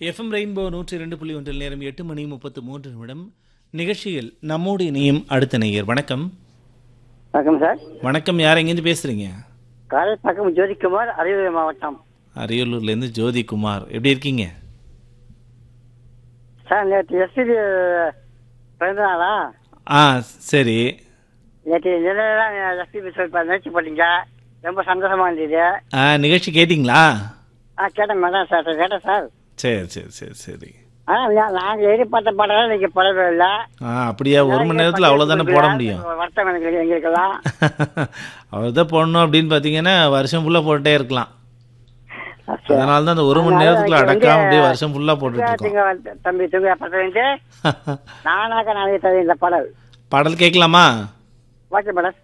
FM rainbow நூற்றி ரெண்டு புள்ளி ஒன்றில் நேரம் எட்டு மணி முப்பத்து மூன்று நிமிடம் நிகழ்ச்சியில் நம்மோடு இணையும் அடுத்த நேயர் வணக்கம் வணக்கம் சார் வணக்கம் யார் எங்கேருந்து பேசுறீங்க காரைப்பாக்கம் ஜோதிக்குமார் அரியலூர் மாவட்டம் அரியலூர்லேருந்து ஜோதி குமார் எப்படி இருக்கீங்க சார் நேற்று எஸ்பிபி பிறந்த நாளா ஆ சரி நேற்று நிலையெல்லாம் எஸ்பிபி சொல்லி நிகழ்ச்சி போட்டீங்க ரொம்ப சந்தோஷமா இருந்தது ஆ நிகழ்ச்சி கேட்டிங்களா ஆ கேட்டேன் மேடம் சார் கேட்டேன் சார் சரி சரி சரி சரி ஆனால் நாங்கள் எதிர்பார்த்த பாடலாம் இன்னைக்கு போடவே இல்லை ஆ அப்படியா ஒரு மணி நேரத்தில் அவ்வளோதானே போட முடியும் வருத்தம் எனக்கு எங்களுக்கெல்லாம் அவர் தான் போடணும் அப்படின்னு பார்த்தீங்கன்னா வருஷம் ஃபுல்லாக போட்டுட்டே இருக்கலாம் சரி. அதனால தான் அந்த ஒரு மணி அதனால நேரத்துக்குள்ள எனக்கு அடக்காம வந்து அப்படியே வருஷம் ஃபுல்லாக போட்டுட்டு இருக்கோம் தூங்க வந்து- தம்பி தூங்க பத்து நானாக நாளைக்கு தரேன் இந்த பாடல் பாடல் கேட்கலாமா ஓகே மேடம்